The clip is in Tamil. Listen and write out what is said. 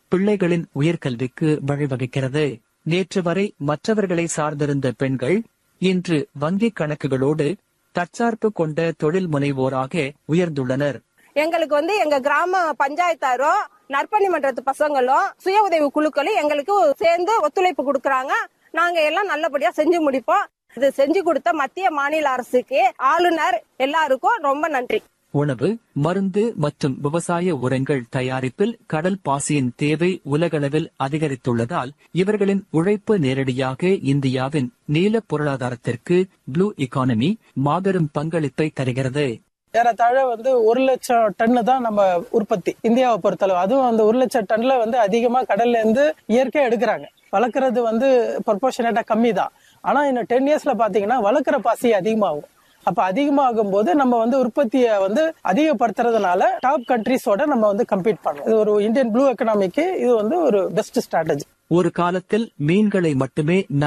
பிள்ளைகளின் உயர்கல்விக்கு வழிவகுக்கிறது நேற்று வரை மற்றவர்களை சார்ந்திருந்த பெண்கள் இன்று வங்கிக் கணக்குகளோடு தற்சார்பு கொண்ட தொழில் முனைவோராக உயர்ந்துள்ளனர் எங்களுக்கு வந்து எங்க கிராம பஞ்சாயத்தாரும் நற்பணி மன்றத்து பசங்களும் சுய உதவி குழுக்களும் எங்களுக்கு சேர்ந்து ஒத்துழைப்பு கொடுக்கறாங்க நாங்க எல்லாம் நல்லபடியா செஞ்சு முடிப்போம் இது செஞ்சு கொடுத்த மத்திய மாநில அரசுக்கு ஆளுநர் எல்லாருக்கும் ரொம்ப நன்றி உணவு மருந்து மற்றும் விவசாய உரங்கள் தயாரிப்பில் கடல் பாசியின் தேவை உலகளவில் அதிகரித்துள்ளதால் இவர்களின் உழைப்பு நேரடியாக இந்தியாவின் நீல பொருளாதாரத்திற்கு ப்ளூ எக்கானமி மாபெரும் பங்களிப்பை தருகிறது ஏறத்தாழ வந்து ஒரு லட்சம் டன்னு தான் நம்ம உற்பத்தி இந்தியாவை பொறுத்தளவு அதுவும் அந்த ஒரு லட்சம் டன்ல வந்து அதிகமா கடல்ல இருந்து இயற்கையா எடுக்கிறாங்க வளர்க்கறது வந்து ப்ரொபோர்ஷனேட்டா கம்மி தான் ஆனா இன்னும் டென் இயர்ஸ்ல பாத்தீங்கன்னா வளர்க்குற பாசி அதிகமாகும் அப்ப அதிகமாகும் போது நம்ம வந்து உற்பத்தியை வந்து அதிகப்படுத்துறதுனால டாப் கண்ட்ரிஸோட நம்ம வந்து கம்பீட் பண்ணலாம் இது ஒரு இந்தியன் ப்ளூ எக்கனாமிக்கு இது வந்து ஒரு பெஸ்ட் ஸ்ட்ராட்டஜி ஒரு காலத்தில் மீன்களை மட்டுமே